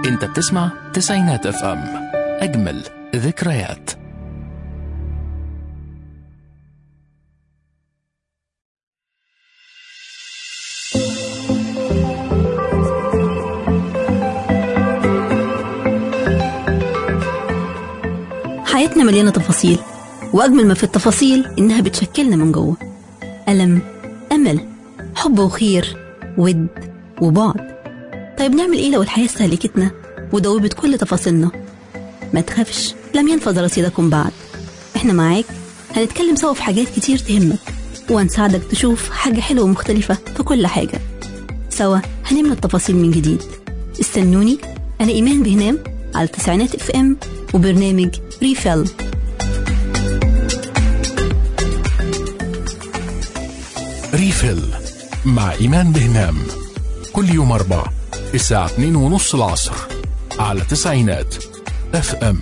انت بتسمع تسعينات اف ام اجمل ذكريات حياتنا مليانة تفاصيل وأجمل ما في التفاصيل إنها بتشكلنا من جوه ألم أمل حب وخير ود وبعد طيب نعمل إيه لو الحياة استهلكتنا ودوبت كل تفاصيلنا ما تخافش لم ينفذ رصيدكم بعد احنا معاك هنتكلم سوا في حاجات كتير تهمك وهنساعدك تشوف حاجة حلوة ومختلفة في كل حاجة سوا هنملى التفاصيل من جديد استنوني أنا إيمان بهنام على تسعينات اف ام وبرنامج ريفيل ريفيل مع إيمان بهنام كل يوم أربع الساعة 2 ونص العصر على تسعينات اف ام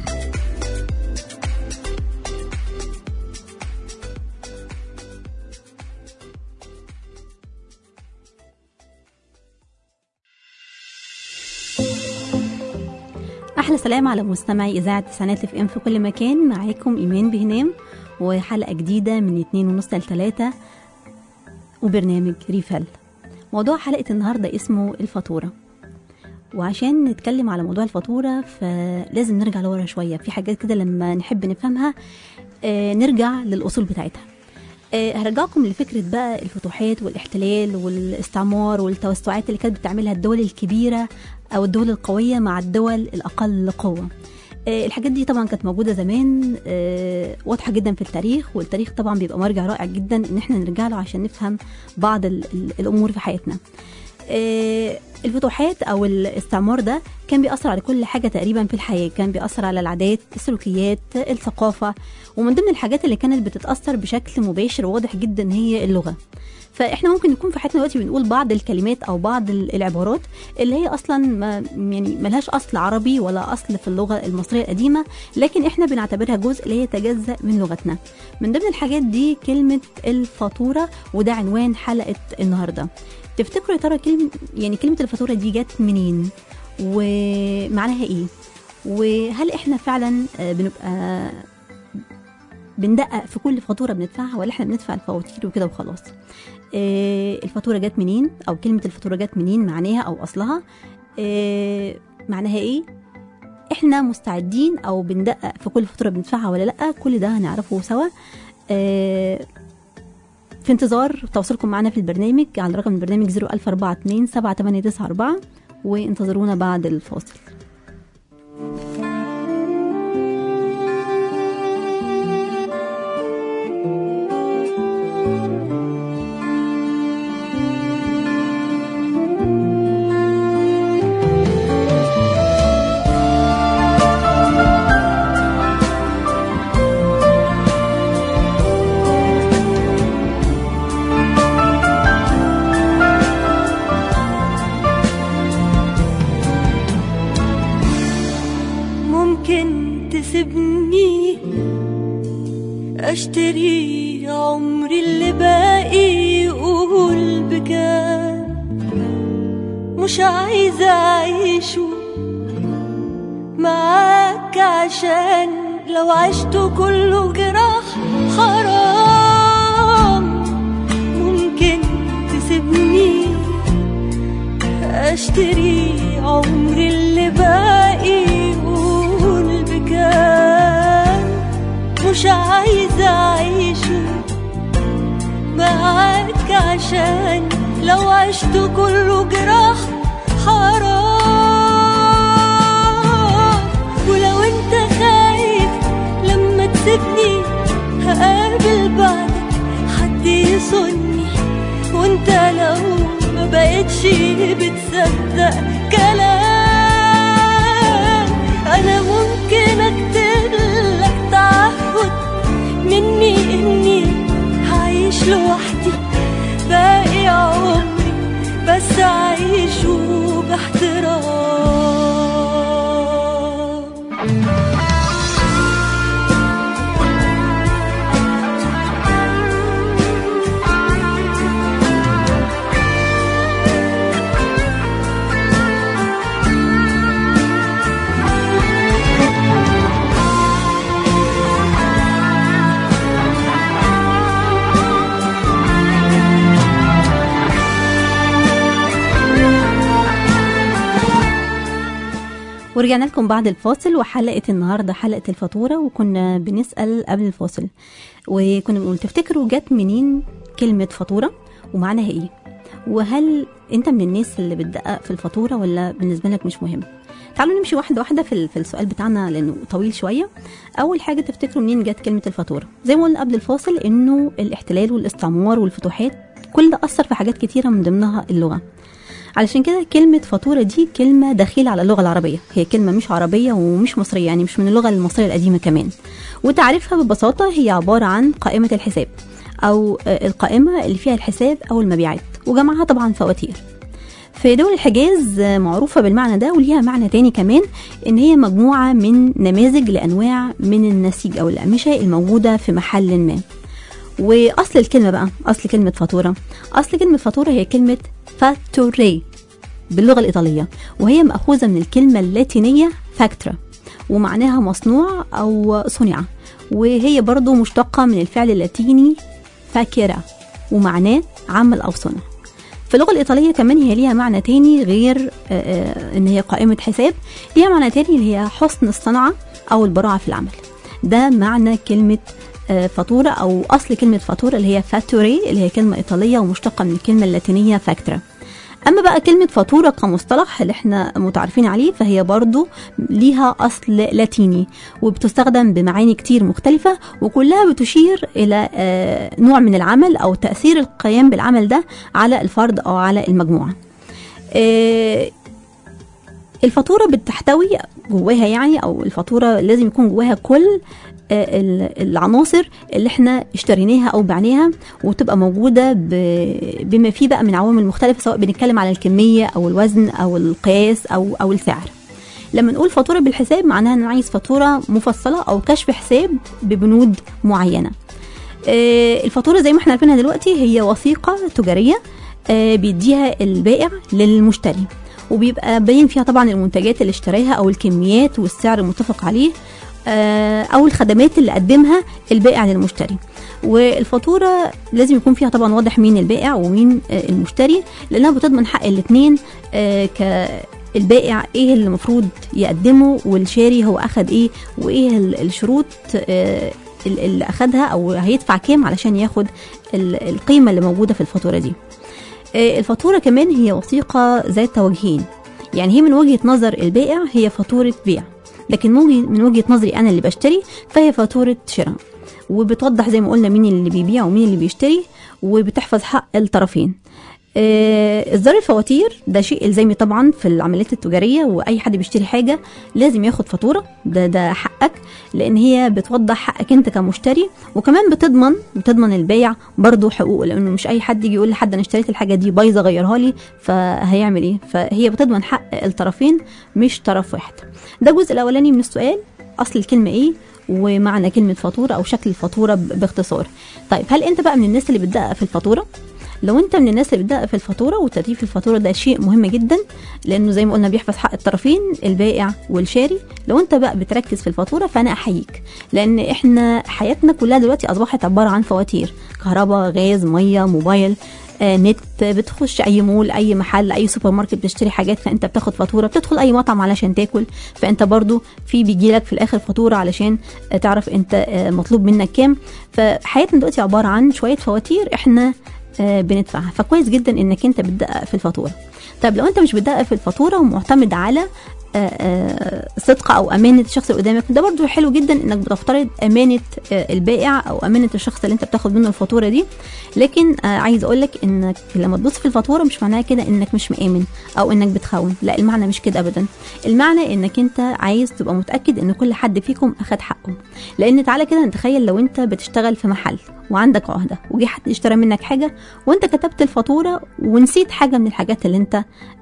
احلى سلام على مستمعي اذاعه تسعينات اف ام في كل مكان معاكم ايمان بهنام وحلقه جديده من اتنين ونص لتلاتة وبرنامج ريفل موضوع حلقه النهارده اسمه الفاتوره وعشان نتكلم على موضوع الفاتوره فلازم نرجع لورا شويه في حاجات كده لما نحب نفهمها آه، نرجع للاصول بتاعتها آه، هرجعكم لفكرة بقى الفتوحات والاحتلال والاستعمار والتوسعات اللي كانت بتعملها الدول الكبيرة أو الدول القوية مع الدول الأقل قوة آه، الحاجات دي طبعا كانت موجودة زمان آه، واضحة جدا في التاريخ والتاريخ طبعا بيبقى مرجع رائع جدا إن احنا نرجع له عشان نفهم بعض ال- ال- الأمور في حياتنا آه، الفتوحات او الاستعمار ده كان بيأثر على كل حاجة تقريبا في الحياة كان بيأثر على العادات السلوكيات الثقافة ومن ضمن الحاجات اللي كانت بتتأثر بشكل مباشر وواضح جدا هي اللغة فاحنا ممكن نكون في حياتنا دلوقتي بنقول بعض الكلمات او بعض ال- العبارات اللي هي اصلا ما يعني ملهاش اصل عربي ولا اصل في اللغه المصريه القديمه لكن احنا بنعتبرها جزء اللي هي يتجزا من لغتنا من ضمن الحاجات دي كلمه الفاتوره وده عنوان حلقه النهارده تفتكروا يا ترى كلمه يعني كلمه الفاتوره دي جت منين ومعناها ايه وهل احنا فعلا آه، بنبقى بندقق في كل فاتوره بندفعها ولا احنا بندفع الفواتير وكده وخلاص آه، الفاتوره جت منين او كلمه الفاتوره جت منين معناها او اصلها آه، معناها ايه احنا مستعدين او بندقق في كل فاتوره بندفعها ولا لا كل ده هنعرفه سوا آه، في انتظار تواصلكم معنا في البرنامج على رقم البرنامج 00427 7894 وانتظرونا بعد الفاصل ممكن تسيبني اشتري عمري اللي باقي قول بكام مش عايزة اعيشه معاك عشان لو عشته كله جراح حرام ممكن تسيبني اشتري عمري اللي باقي قول بكام مش عايزة اعيشه معاك عشان لو عشت كله جراح حرام ولو انت خايف لما تسيبني هقابل بعدك حد يصني وانت لو ما بقتش بتصدق كلام انا ممكن اكتب لك تعهد مني اني هعيش لوحدي باقي عمري بس اعيشه باحترام ورجعنا لكم بعد الفاصل وحلقة النهاردة حلقة الفاتورة وكنا بنسأل قبل الفاصل وكنا بنقول تفتكروا جت منين كلمة فاتورة ومعناها ايه وهل انت من الناس اللي بتدقق في الفاتورة ولا بالنسبة لك مش مهم تعالوا نمشي واحدة واحدة في, ال- في السؤال بتاعنا لأنه طويل شوية أول حاجة تفتكروا منين جت كلمة الفاتورة زي ما قلنا قبل الفاصل إنه الاحتلال والاستعمار والفتوحات كل ده أثر في حاجات كتيرة من ضمنها اللغة علشان كده كلمة فاتورة دي كلمة دخيلة على اللغة العربية هي كلمة مش عربية ومش مصرية يعني مش من اللغة المصرية القديمة كمان وتعريفها ببساطة هي عبارة عن قائمة الحساب أو آه، القائمة اللي فيها الحساب أو المبيعات وجمعها طبعا فواتير في دول الحجاز آه، معروفة بالمعنى ده وليها معنى تاني كمان إن هي مجموعة من نماذج لأنواع من النسيج أو الأقمشة الموجودة في محل ما واصل الكلمه بقى اصل كلمه فاتوره اصل كلمه فاتوره هي كلمه فاتوري باللغه الايطاليه وهي ماخوذه من الكلمه اللاتينيه فاكترا ومعناها مصنوع او صنع وهي برضو مشتقه من الفعل اللاتيني فاكرا ومعناه عمل او صنع في اللغه الايطاليه كمان هي ليها معنى تاني غير آه، آه، ان هي قائمه حساب ليها معنى تاني اللي هي حسن الصنعه او البراعه في العمل ده معنى كلمه آه، فاتوره او اصل كلمه فاتوره اللي هي فاتوري اللي هي كلمه ايطاليه ومشتقه من الكلمه اللاتينيه فاكترا اما بقى كلمه فاتوره كمصطلح اللي احنا متعارفين عليه فهي برضو ليها اصل لاتيني وبتستخدم بمعاني كتير مختلفه وكلها بتشير الى آه، نوع من العمل او تاثير القيام بالعمل ده على الفرد او على المجموعه آه، الفاتوره بتحتوي جواها يعني او الفاتوره لازم يكون جواها كل آه، ال- العناصر اللي احنا اشتريناها او بعناها وتبقى موجوده ب- بما فيه بقى من عوامل مختلفه سواء بنتكلم على الكميه او الوزن او القياس او او السعر لما نقول فاتوره بالحساب معناها ان انا عايز فاتوره مفصله او كشف حساب ببنود معينه آه، الفاتوره زي ما احنا عارفينها دلوقتي هي وثيقه تجاريه آه، بيديها البائع للمشتري وبيبقى باين فيها طبعا المنتجات اللي اشتراها او الكميات والسعر المتفق عليه آه، او الخدمات اللي قدمها البائع للمشتري والفاتوره لازم يكون فيها طبعا واضح مين البائع ومين آه، المشتري لانها بتضمن حق الاثنين كالبائع ايه اللي المفروض يقدمه والشاري هو اخد ايه وايه ال- الشروط آه، ال- اللي اخدها او هيدفع كام علشان ياخد ال- القيمه اللي موجوده في الفاتوره دي آه، الفاتوره كمان هي وثيقه ذات وجهين يعني هي من وجهه نظر البائع هي فاتوره بيع لكن من وجهة- من وجهه نظري انا اللي بشتري فهي فاتوره شراء وبتوضح زي ما قلنا مين اللي بيبيع ومين اللي بيشتري وبتحفظ حق الطرفين آه، اصدار الفواتير ده شيء الزامي طبعا في العمليات التجاريه واي حد بيشتري حاجه لازم ياخد فاتوره ده ده حقك لان هي بتوضح حقك انت كمشتري وكمان بتضمن بتضمن البايع برضه حقوقه لانه مش اي حد يجي يقول لحد انا اشتريت الحاجه دي بايظه غيرها لي فهيعمل ايه فهي بتضمن حق الطرفين مش طرف واحد ده الجزء الاولاني من السؤال اصل الكلمه ايه ومعنى كلمه فاتوره او شكل الفاتوره ب- باختصار طيب هل انت بقى من الناس اللي بتدقق في الفاتوره لو انت من الناس اللي بتدقق في الفاتوره وترتيب الفاتوره ده شيء مهم جدا لانه زي ما قلنا بيحفظ حق الطرفين البائع والشاري لو انت بقى بتركز في الفاتوره فانا احييك لان احنا حياتنا كلها دلوقتي اصبحت عباره عن فواتير كهرباء غاز ميه موبايل آه، نت بتخش اي مول اي محل اي سوبر ماركت بتشتري حاجات فانت بتاخد فاتوره بتدخل اي مطعم علشان تاكل فانت برضو في بيجي لك في الاخر فاتوره علشان آه، تعرف انت آه، مطلوب منك كام فحياتنا دلوقتي عباره عن شويه فواتير احنا آه، بندفعها فكويس جدا انك انت بتدقق في الفاتوره طيب لو انت مش بتدقق في الفاتوره ومعتمد على آه، آه، صدق او امانه الشخص اللي قدامك ده برضو حلو جدا انك بتفترض امانه آه، البائع او امانه الشخص اللي انت بتاخد منه الفاتوره دي لكن آه، عايز اقول لك انك لما تبص في الفاتوره مش معناها كده انك مش مآمن او انك بتخون لا المعنى مش كده ابدا المعنى انك انت عايز تبقى متاكد ان كل حد فيكم اخد حقه لان تعالى كده نتخيل لو انت بتشتغل في محل وعندك عهده وجه حد اشترى منك حاجه وانت كتبت الفاتوره ونسيت حاجه من الحاجات اللي انت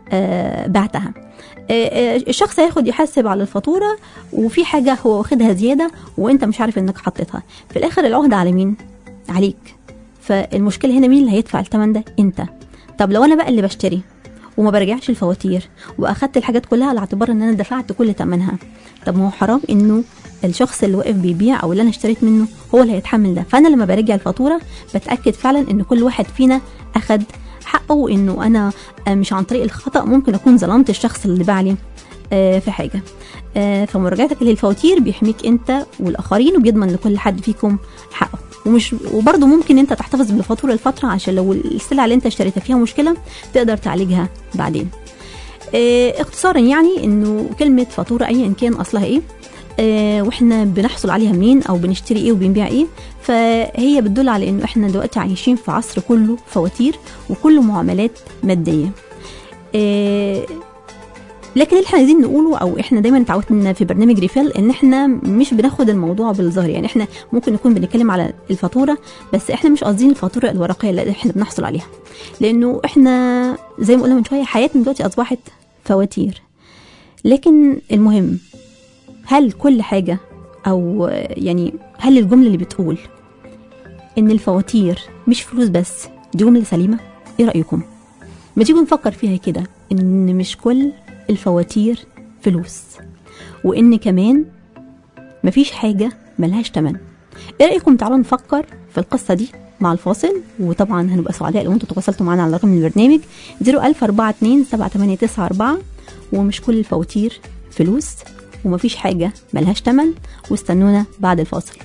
آه، بعتها آه، آه، الشخص هياخد يحاسب على الفاتوره وفي حاجه هو واخدها زياده وانت مش عارف انك حطيتها في الاخر العهده على مين عليك فالمشكله هنا مين اللي هيدفع الثمن ده انت طب لو انا بقى اللي بشتري وما برجعش الفواتير واخدت الحاجات كلها على اعتبار ان انا دفعت كل ثمنها طب ما هو حرام انه الشخص اللي واقف بيبيع او اللي انا اشتريت منه هو اللي هيتحمل ده فانا لما برجع الفاتوره بتاكد فعلا ان كل واحد فينا اخد حقه وانه انا آه، مش عن طريق الخطا ممكن اكون ظلمت الشخص اللي باع لي آه، في حاجه آه، فمراجعتك للفواتير بيحميك انت والاخرين وبيضمن لكل حد فيكم حقه ومش وبرضه ممكن انت تحتفظ بالفاتوره لفتره عشان لو السلعه اللي انت اشتريتها فيها مشكله تقدر تعالجها بعدين آه، اختصارا يعني انه كلمه فاتوره ايا كان اصلها ايه آه، واحنا بنحصل عليها منين او بنشتري ايه وبنبيع ايه فهي بتدل على انه احنا دلوقتي عايشين في عصر كله فواتير وكله معاملات ماديه آه، لكن اللي احنا عايزين نقوله او احنا دايما اتعودنا في برنامج ريفيل ان احنا مش بناخد الموضوع بالظاهر يعني احنا ممكن نكون بنتكلم على الفاتوره بس احنا مش قاصدين الفاتوره الورقيه اللي احنا بنحصل عليها لانه احنا زي ما قلنا من شويه حياتنا دلوقتي اصبحت فواتير لكن المهم هل كل حاجه او يعني هل الجمله اللي بتقول ان الفواتير مش فلوس بس دي جمله سليمه ايه رايكم ما تيجوا نفكر فيها كده ان مش كل الفواتير فلوس وان كمان مفيش حاجه ملهاش تمن ايه رايكم تعالوا نفكر في القصه دي مع الفاصل وطبعا هنبقى سعداء لو انتوا تواصلتوا معانا على رقم البرنامج 01042 7894 ومش كل الفواتير فلوس ومفيش حاجه ملهاش تمن واستنونا بعد الفاصل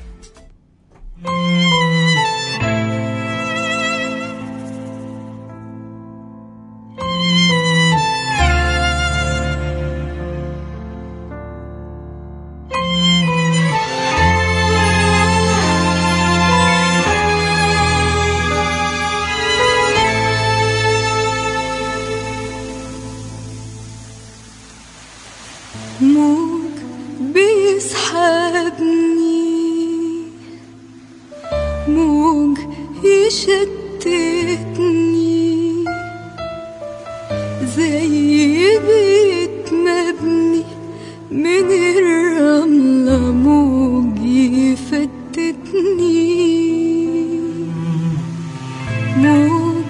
موج بيسحبني موج يشتتني زي بيت مبني من الرملة موج يفتتني موج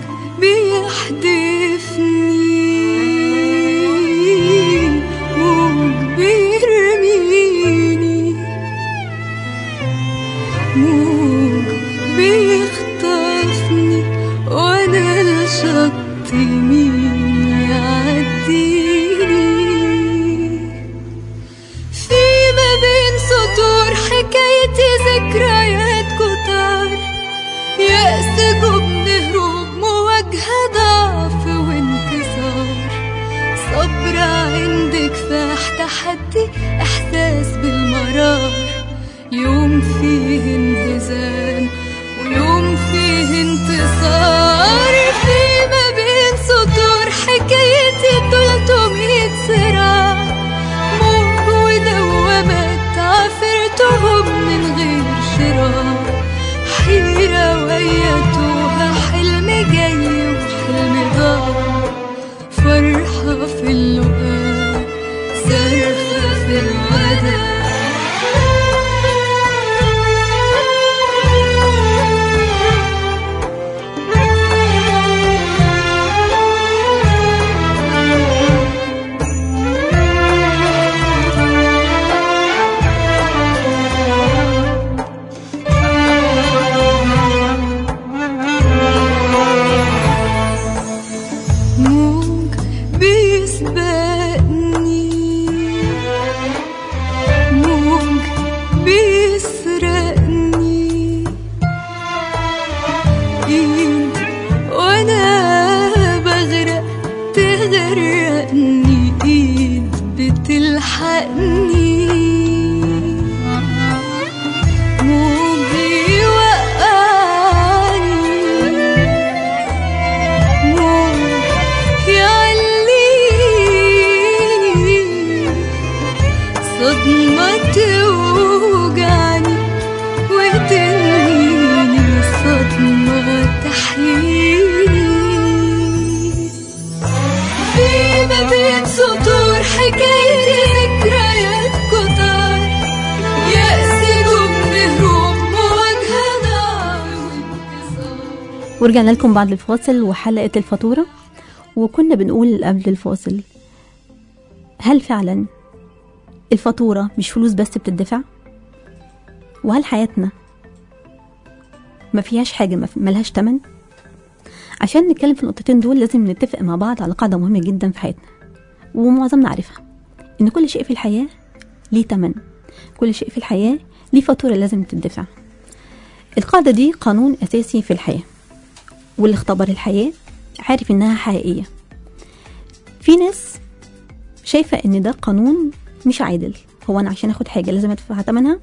بيحدفني موج بيرميني موج بيخطفني وانا الشط مين يعديني في ما بين سطور حكايتي ذكريات كتار يأس جبن هروب مواجهة ضعف وانكسار صبر عند كفاح تحدي إحساس بالمرار يوم فيه انهزام ويوم فيه انتصار في ما بين سطور حكايتي تلتمية صراع موج ودوامات عفرتهم من غير شراء حيرة ويتوها حلم جاي وحلم ضاع فرحة في اللقاء صرخة في الوداع موج بيسبقني موج بيسرقني ايد وانا بغرق تغرقني ايد بتلحقني موج يوقعني موج يعليني صدمة توجعني وتنهيني صدمة تحييني في ما بين سطور حكايتي ذكريات كتار يأس جبن هروب مواجهة نار وانكسار ورجعنا لكم بعد الفاصل وحلقة الفاتورة وكنا بنقول قبل الفاصل هل فعلا الفاتورة مش فلوس بس بتدفع؟ وهل حياتنا ما فيهاش حاجة ما ملهاش تمن؟ عشان نتكلم في النقطتين دول لازم نتفق مع بعض على قاعدة مهمة جدا في حياتنا ومعظمنا عارفها ان كل شيء في الحياه ليه تمن كل شيء في الحياه ليه فاتوره لازم تدفع القاعده دي قانون اساسي في الحياه واللي اختبر الحياه عارف انها حقيقيه في ناس شايفه ان ده قانون مش عادل هو انا عشان اخد حاجه لازم ادفع ثمنها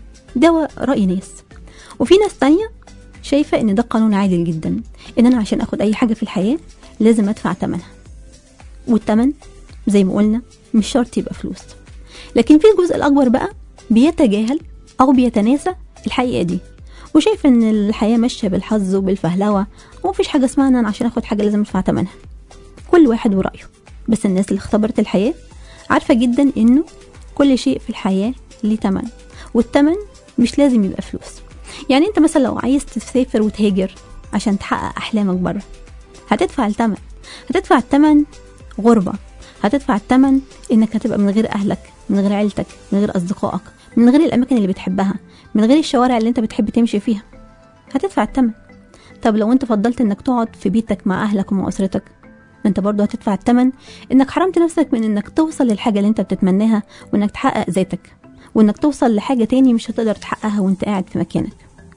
ده راي ناس وفي ناس تانية شايفه ان ده قانون عادل جدا ان انا عشان اخد اي حاجه في الحياه لازم ادفع ثمنها والثمن زي ما قلنا مش شرط يبقى فلوس لكن في الجزء الاكبر بقى بيتجاهل او بيتناسى الحقيقه دي وشايف ان الحياه ماشيه بالحظ وبالفهلوه ومفيش حاجه اسمها ان انا عشان اخد حاجه لازم ادفع ثمنها كل واحد ورايه بس الناس اللي اختبرت الحياه عارفه جدا انه كل شيء في الحياه ليه ثمن والثمن مش لازم يبقى فلوس يعني انت مثلا لو عايز تسافر وتهاجر عشان تحقق احلامك بره هتدفع الثمن هتدفع الثمن غربه هتدفع الثمن انك هتبقى من غير اهلك من غير عيلتك من غير اصدقائك من غير الاماكن اللي بتحبها من غير الشوارع اللي انت بتحب تمشي فيها هتدفع الثمن طب لو انت فضلت انك تقعد في بيتك مع اهلك ومع اسرتك انت برضه هتدفع الثمن انك حرمت نفسك من انك توصل للحاجه اللي انت بتتمناها وانك تحقق ذاتك وانك توصل لحاجه تاني مش هتقدر تحققها وانت قاعد في مكانك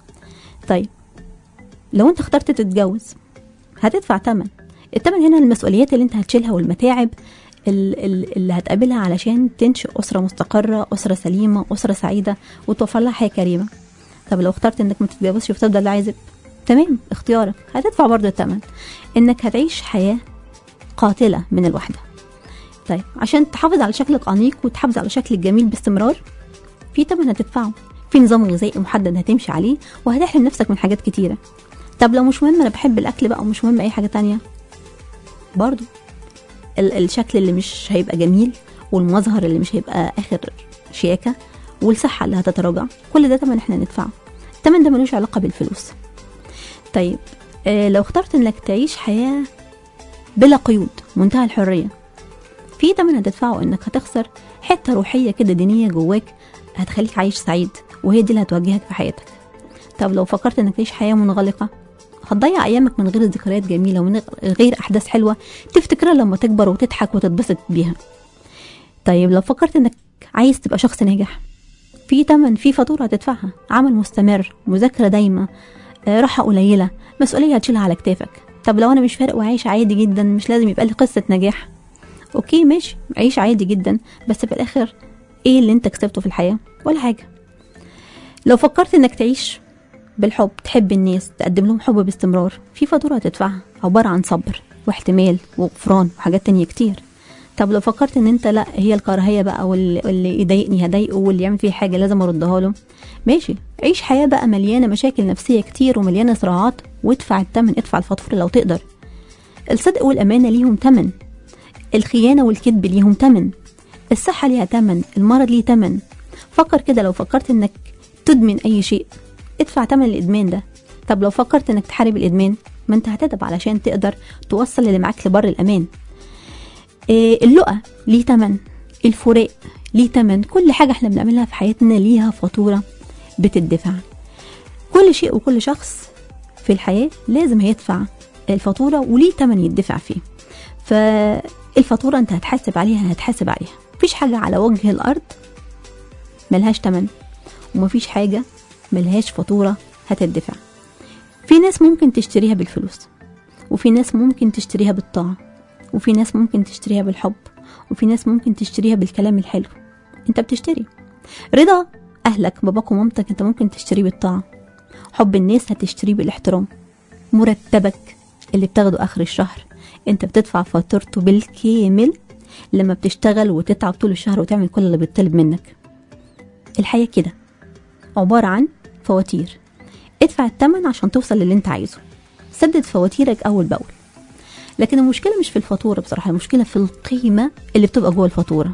طيب لو انت اخترت تتجوز هتدفع ثمن الثمن هنا المسؤوليات اللي انت هتشيلها والمتاعب ال- ال- اللي هتقابلها علشان تنشئ أسرة مستقرة أسرة سليمة أسرة سعيدة وتوفر لها حياة كريمة طب لو اخترت انك ما تتجوزش وتفضل عايزب تمام اختيارك هتدفع برضه الثمن انك هتعيش حياة قاتلة من الوحدة طيب عشان تحافظ على شكلك أنيق وتحافظ على شكلك جميل باستمرار في تمن هتدفعه في نظام غذائي محدد هتمشي عليه وهتحرم نفسك من حاجات كتيرة طب لو مش مهم انا بحب الاكل بقى ومش مهم اي حاجة تانية برضو ال- الشكل اللي مش هيبقى جميل والمظهر اللي مش هيبقى اخر شياكة والصحة اللي هتتراجع كل ده تمن احنا ندفعه التمن ده ملوش علاقة بالفلوس طيب آه لو اخترت انك تعيش حياة بلا قيود منتهى الحرية في تمن هتدفعه انك هتخسر حتة روحية كده دينية جواك هتخليك عايش سعيد وهي دي اللي هتوجهك في حياتك طب لو فكرت انك تعيش حياة منغلقة هتضيع ايامك من غير ذكريات جميلة ومن غير احداث حلوة تفتكرها لما تكبر وتضحك وتتبسط بيها طيب لو فكرت انك عايز تبقى شخص ناجح في تمن في فاتورة هتدفعها عمل مستمر مذاكرة دايمة آه، راحة قليلة مسؤولية هتشيلها على كتافك طب لو انا مش فارق وعايش عادي جدا مش لازم يبقى لي قصة نجاح اوكي ماشي عيش عادي جدا بس في الاخر ايه اللي انت كسبته في الحياة ولا حاجة لو فكرت انك تعيش بالحب تحب الناس تقدم لهم حب باستمرار في فاتورة هتدفعها عبارة عن صبر واحتمال وغفران وحاجات تانية كتير طب لو فكرت ان انت لا هي الكراهية بقى واللي واللي يضايقني هضايقه واللي يعمل فيه حاجة لازم اردها له ماشي عيش حياة بقى مليانة مشاكل نفسية كتير ومليانة صراعات وادفع التمن ادفع الفاتورة لو تقدر الصدق والأمانة ليهم تمن الخيانة والكذب ليهم تمن الصحة ليها تمن المرض ليه تمن فكر كده لو فكرت انك تدمن اي شيء ادفع تمن الادمان ده طب لو فكرت انك تحارب الادمان ما انت هتتعب علشان تقدر توصل اللي معاك لبر الامان إيه اللقى ليه تمن الفراق ليه تمن كل حاجة احنا بنعملها في حياتنا ليها فاتورة بتدفع كل شيء وكل شخص في الحياة لازم هيدفع الفاتورة وليه تمن يدفع فيه فالفاتورة انت هتحاسب عليها هتحاسب عليها مفيش حاجة على وجه الأرض ملهاش تمن ومفيش حاجة ملهاش فاتورة هتدفع في ناس ممكن تشتريها بالفلوس وفي ناس ممكن تشتريها بالطاعة وفي ناس ممكن تشتريها بالحب وفي ناس ممكن تشتريها بالكلام الحلو انت بتشتري رضا اهلك باباك ومامتك انت ممكن تشتريه بالطاعة حب الناس هتشتريه بالاحترام مرتبك اللي بتاخده اخر الشهر انت بتدفع فاتورته بالكامل لما بتشتغل وتتعب طول الشهر وتعمل كل اللي بيطلب منك الحياة كده عبارة عن فواتير ادفع التمن عشان توصل للي انت عايزه سدد فواتيرك اول باول لكن المشكله مش في الفاتوره بصراحه المشكله في القيمه اللي بتبقى جوه الفاتوره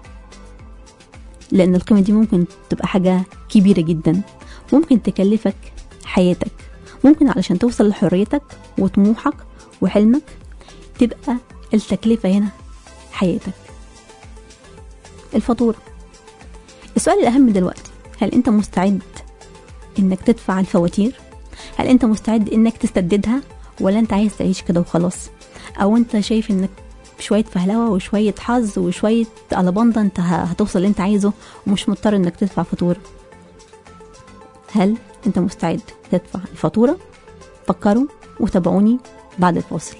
لان القيمه دي ممكن تبقى حاجه كبيره جدا ممكن تكلفك حياتك ممكن علشان توصل لحريتك وطموحك وحلمك تبقى التكلفه هنا حياتك الفاتوره السؤال الاهم دلوقتي هل انت مستعد انك تدفع الفواتير هل انت مستعد انك تسددها ولا انت عايز تعيش كده وخلاص او انت شايف انك شويه فهلوه وشويه حظ وشويه الاباندا انت ه- هتوصل اللي انت عايزه ومش مضطر انك تدفع فاتوره هل انت مستعد تدفع الفاتوره فكروا وتابعوني بعد الفاصل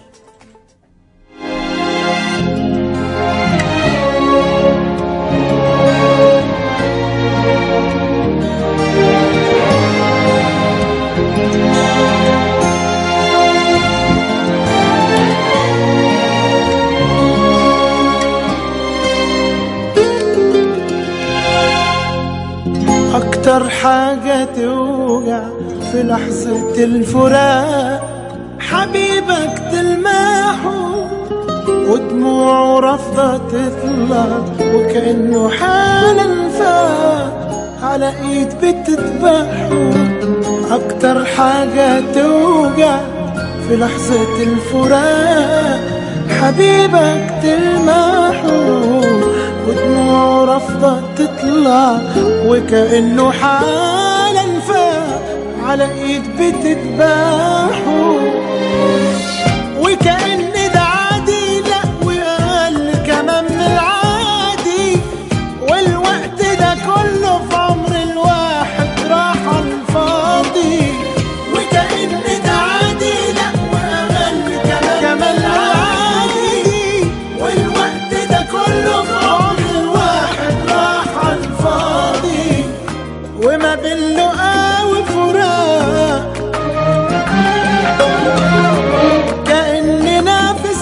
أكتر حاجة توجع في لحظة الفراق حبيبك تلمحه ودموعه رافضة تطلع وكأنه حالا فاق على ايد بتذبحه أكتر حاجة توجع في لحظة الفراق حبيبك تلمحه ودموعه رافضة تطلع وكأنه حالا فاق على ايد بتذبحه وكأن ده عادي لا وقال كمان من العادي والوقت ده كله في عمر الواحد راح على الفاضي وكأن ده عادي لا وقال كمان كمان العادي والوقت ده كله في عمر الواحد راح على الفاضي وما بين لقا وفراق كأننا في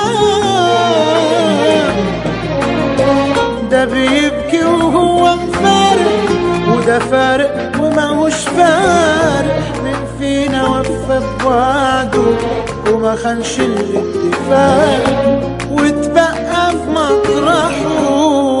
سباق ده بيبكي وهو فارق وده فارق وماهوش فارق من فينا وفى بوعده وما خانش الاتفاق واتبقى في مطرحه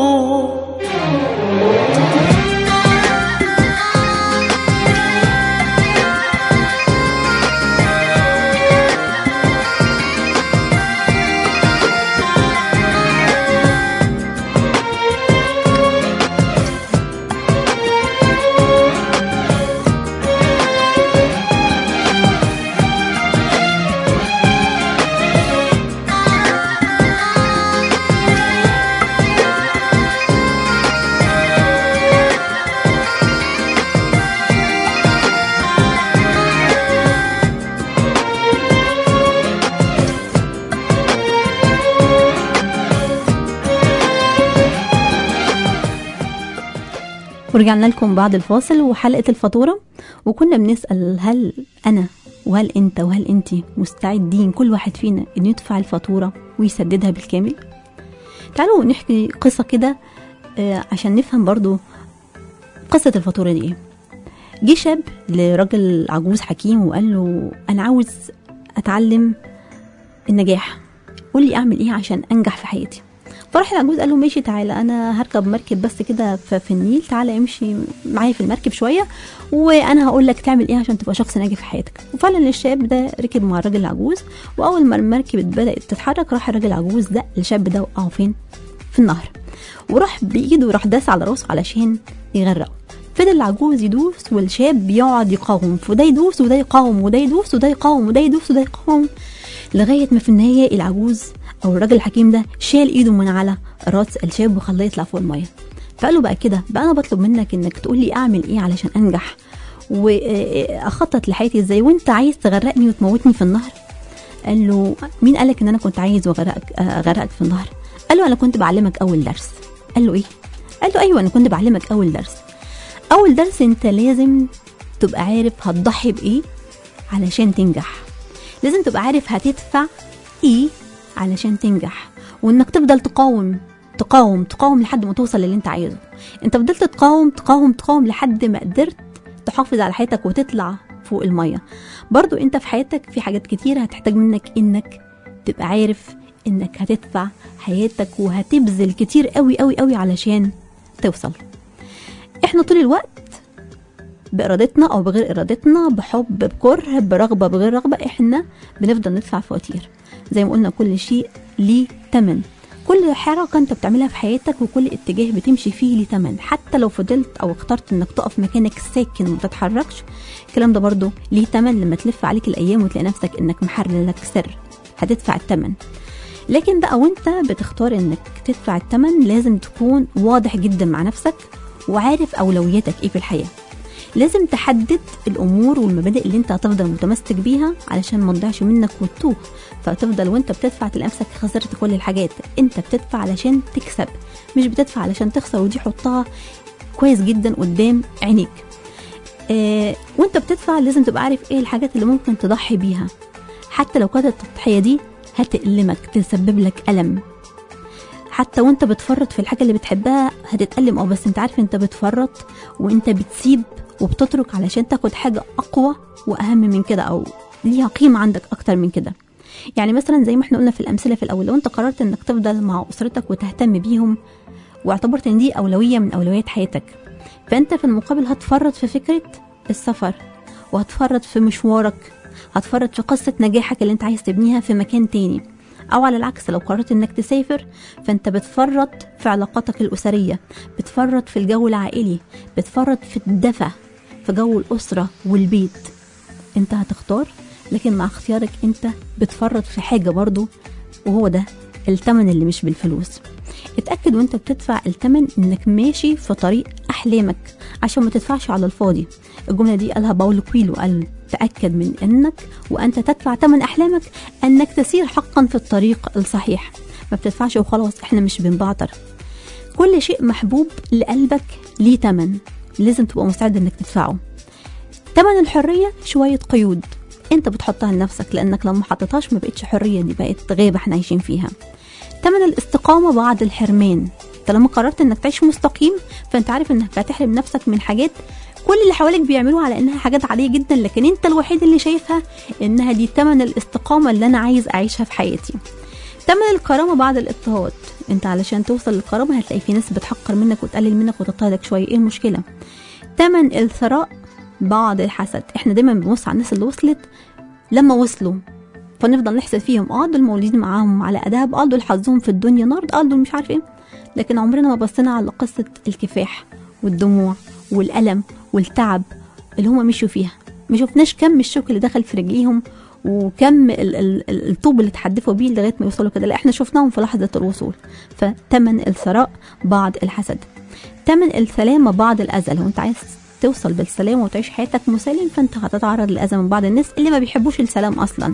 ورجعنا لكم بعد الفاصل وحلقة الفاتورة وكنا بنسأل هل أنا وهل أنت وهل أنت مستعدين كل واحد فينا إنه يدفع الفاتورة ويسددها بالكامل تعالوا نحكي قصة كده آه، عشان نفهم برضو قصة الفاتورة دي إيه جه شاب لراجل عجوز حكيم وقال له أنا عاوز أتعلم النجاح قول لي أعمل إيه عشان أنجح في حياتي فراح العجوز قال له ماشي تعالى انا هركب مركب بس كده ف- في النيل تعالى امشي معايا في المركب شويه وانا هقول لك تعمل ايه عشان تبقى شخص ناجح في حياتك وفعلا الشاب ده ركب مع الراجل العجوز واول ما المركب بدات تتحرك راح الراجل العجوز ده الشاب ده وقعه فين في النهر وراح بايده وراح داس على راسه علشان يغرقه فضل العجوز يدوس والشاب يقعد يقاوم فده يدوس وده يقاوم وده يدوس وده يقاوم وده يدوس وده يقاوم لغايه ما في النهايه العجوز او الراجل الحكيم ده شال ايده من على راس الشاب وخلاه يطلع فوق الميه فقال له بقى كده بقى انا بطلب منك انك تقول لي اعمل ايه علشان انجح واخطط لحياتي ازاي وانت عايز تغرقني وتموتني في النهر قال له مين قالك ان انا كنت عايز اغرقك اغرقك في النهر قال له انا كنت بعلمك اول درس قال له ايه قال له ايوه انا كنت بعلمك اول درس اول درس انت لازم تبقى عارف هتضحي بايه علشان تنجح لازم تبقى عارف هتدفع ايه علشان تنجح وانك تفضل تقاوم تقاوم تقاوم لحد ما توصل للي انت عايزه انت فضلت تقاوم تقاوم تقاوم لحد ما قدرت تحافظ على حياتك وتطلع فوق الميه برضو انت في حياتك في حاجات كتير هتحتاج منك انك تبقى عارف انك هتدفع حياتك وهتبذل كتير قوي قوي قوي علشان توصل احنا طول الوقت بإرادتنا أو بغير إرادتنا بحب بكره برغبة بغير رغبة إحنا بنفضل ندفع فواتير زي ما قلنا كل شيء ليه تمن كل حركة انت بتعملها في حياتك وكل اتجاه بتمشي فيه ليه تمن حتى لو فضلت او اخترت انك تقف مكانك ساكن وما تتحركش الكلام ده برضو ليه تمن لما تلف عليك الايام وتلاقي نفسك انك محرر لك سر هتدفع التمن لكن بقى وانت بتختار انك تدفع الثمن لازم تكون واضح جدا مع نفسك وعارف اولوياتك ايه في الحياه لازم تحدد الامور والمبادئ اللي انت هتفضل متمسك بيها علشان ما تضيعش منك وتتوه فتفضل وانت بتدفع تلاقي نفسك خسرت كل الحاجات انت بتدفع علشان تكسب مش بتدفع علشان تخسر ودي حطها كويس جدا قدام عينيك آه وانت بتدفع لازم تبقى عارف ايه الحاجات اللي ممكن تضحي بيها حتى لو كانت التضحية دي هتألمك تسبب لك ألم حتى وانت بتفرط في الحاجة اللي بتحبها هتتألم اه بس انت عارف انت بتفرط وانت بتسيب وبتترك علشان تاخد حاجة أقوى وأهم من كده أو ليها قيمة عندك أكتر من كده يعني مثلا زي ما احنا قلنا في الأمثلة في الأول لو انت قررت انك تفضل مع أسرتك وتهتم بيهم واعتبرت ان دي أولوية من أولويات حياتك فانت في المقابل هتفرط في فكرة السفر وهتفرط في مشوارك هتفرط في قصة نجاحك اللي انت عايز تبنيها في مكان تاني أو على العكس لو قررت إنك تسافر فأنت بتفرط في علاقاتك الأسرية بتفرط في الجو العائلي بتفرط في الدفى في جو الأسرة والبيت أنت هتختار لكن مع اختيارك أنت بتفرط في حاجة برضو وهو ده التمن اللي مش بالفلوس اتأكد وانت بتدفع التمن انك ماشي في طريق أحلامك عشان ما تدفعش على الفاضي الجملة دي قالها باولو كويلو قال تأكد من أنك وأنت تدفع ثمن أحلامك أنك تسير حقا في الطريق الصحيح ما بتدفعش وخلاص احنا مش بنبعتر كل شيء محبوب لقلبك ليه تمن لازم تبقى مستعد انك تدفعه تمن الحرية شوية قيود انت بتحطها لنفسك لانك لو ما حطيتهاش ما بقتش حرية دي بقت غيبة احنا عايشين فيها تمن الاستقامة بعد الحرمان انت لما قررت انك تعيش مستقيم فانت عارف انك هتحرم نفسك من حاجات كل اللي حواليك بيعملوها على انها حاجات عاديه جدا لكن انت الوحيد اللي شايفها انها دي تمن الاستقامه اللي انا عايز اعيشها في حياتي تمن الكرامه بعد الاضطهاد انت علشان توصل للكرامه هتلاقي في ناس بتحقر منك وتقلل منك وتضطهدك شويه ايه المشكله تمن الثراء بعد الحسد احنا دايما بنبص على الناس اللي وصلت لما وصلوا فنفضل نحسد فيهم اه دول مولودين معاهم على اداب اه دول حظهم في الدنيا نار اه دول مش عارف ايه لكن عمرنا ما بصينا على قصه الكفاح والدموع والالم والتعب اللي هما مشوا فيها ما شفناش كم الشوك اللي دخل في رجليهم وكم ال- ال- ال- الطوب اللي اتحدفوا بيه لغايه ما يوصلوا كده لا احنا شفناهم في لحظه الوصول فتمن الثراء بعد الحسد تمن السلامه بعد الاذى لو انت عايز توصل بالسلامه وتعيش حياتك مسالم فانت هتتعرض للاذى من بعض الناس اللي ما بيحبوش السلام اصلا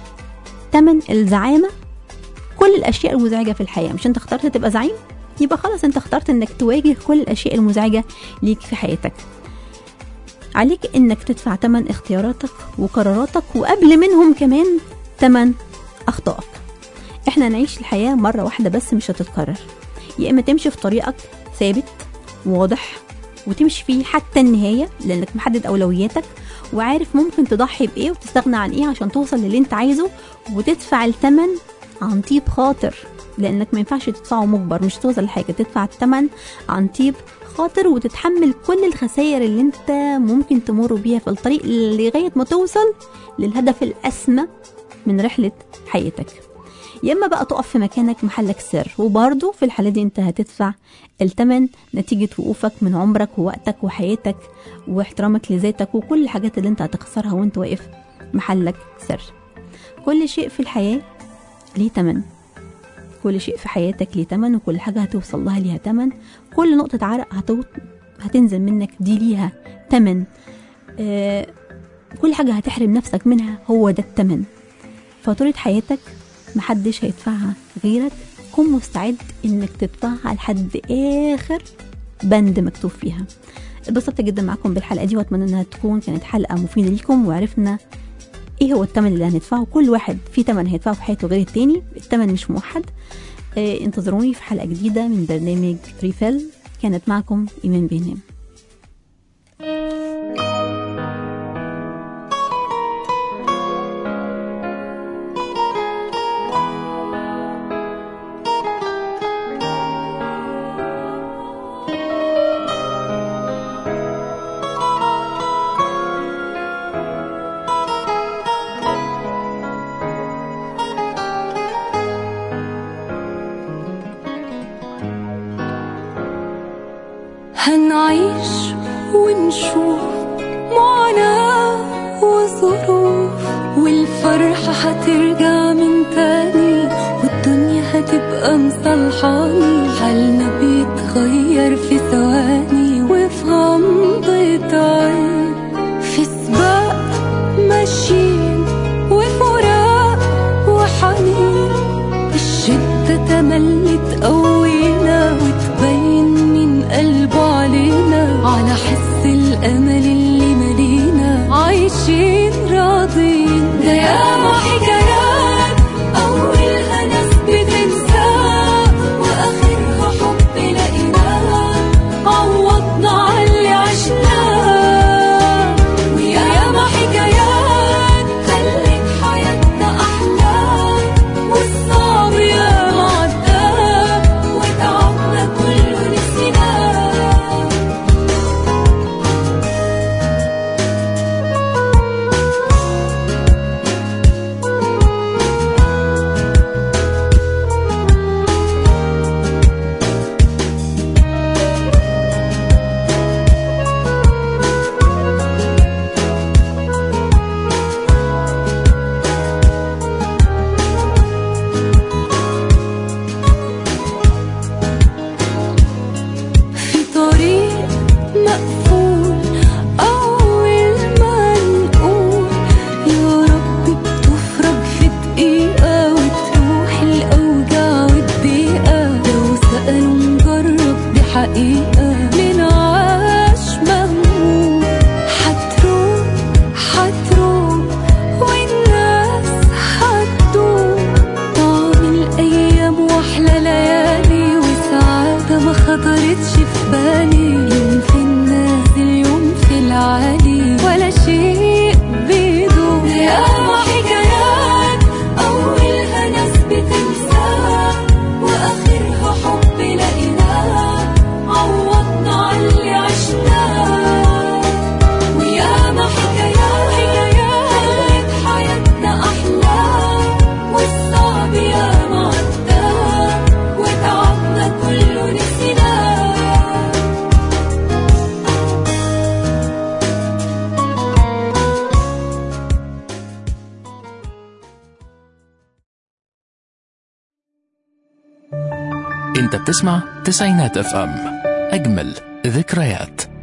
تمن الزعامه كل الاشياء المزعجه في الحياه مش انت اخترت تبقى زعيم يبقى خلاص انت اخترت انك تواجه كل الاشياء المزعجه ليك في حياتك عليك انك تدفع تمن اختياراتك وقراراتك وقبل منهم كمان تمن اخطائك احنا نعيش الحياه مره واحده بس مش هتتكرر يا اما تمشي في طريقك ثابت واضح وتمشي فيه حتى النهايه لانك محدد اولوياتك وعارف ممكن تضحي بايه وتستغنى عن ايه عشان توصل للي انت عايزه وتدفع الثمن عن طيب خاطر لانك ما ينفعش تدفعه مجبر مش توصل لحاجه تدفع الثمن عن طيب خاطر وتتحمل كل الخسائر اللي انت ممكن تمر بيها في الطريق لغايه ما توصل للهدف الاسمى من رحله حياتك يا اما بقى تقف في مكانك محلك سر وبرضه في الحاله دي انت هتدفع الثمن نتيجه وقوفك من عمرك ووقتك وحياتك واحترامك لذاتك وكل الحاجات اللي انت هتخسرها وانت واقف محلك سر كل شيء في الحياه ليه تمن كل شيء في حياتك ليه تمن وكل حاجة هتوصل لها ليها تمن كل نقطة عرق هتو... هتنزل منك دي ليها تمن آه كل حاجة هتحرم نفسك منها هو ده التمن فاتورة حياتك محدش هيدفعها غيرك كن مستعد انك تدفعها لحد اخر بند مكتوب فيها اتبسطت جدا معاكم بالحلقة دي واتمنى انها تكون كانت حلقة مفيدة ليكم وعرفنا ايه هو الثمن اللي هندفعه كل واحد في ثمن هيدفعه في حياته غير التاني الثمن مش موحد آه انتظروني في حلقة جديدة من برنامج ريفيل كانت معكم إيمان بينام هنعيش ونشوف معاناة وظروف والفرحة هترجع من تاني والدنيا نبقى مصلحاني حالنا بيتغير في ثواني وفي غمضة عين في سباق ماشيين وفراق وحنين الشدة تملي تقوينا وتبين من قلبه علينا على حس الأمل اللي ملينا عايشين راضين ده ياما حكايات أولها ناس بتنساه وآخرها حب لقيناه عوضنا على اللي عشناه وياما حكايات خلت حياتنا أحلى والصعب ياما عداه وتعبنا كله نسيناه في طريق مقفول أول ما نقول يا رب بتفرج في دقيقة وتروح الأوجاع والضيقة لو سألوا نجرب دي حقيقة من عاش مهموم حتروح حتروح والناس هتدوم طعم الأيام وأحلى ليالي وسعادة ما خطرتش في بالي يوم في النازل يوم في العالي ولا شيء بيدوم ياما حكايات أولها ناس بتنساه وآخرها حب لقيناه عوضنا على اللي عشناه وياما حكايات خلت حياتنا أحلى والصعب ياما عداه وتعبنا كله نسيناه انت بتسمع تسعينات اف ام اجمل ذكريات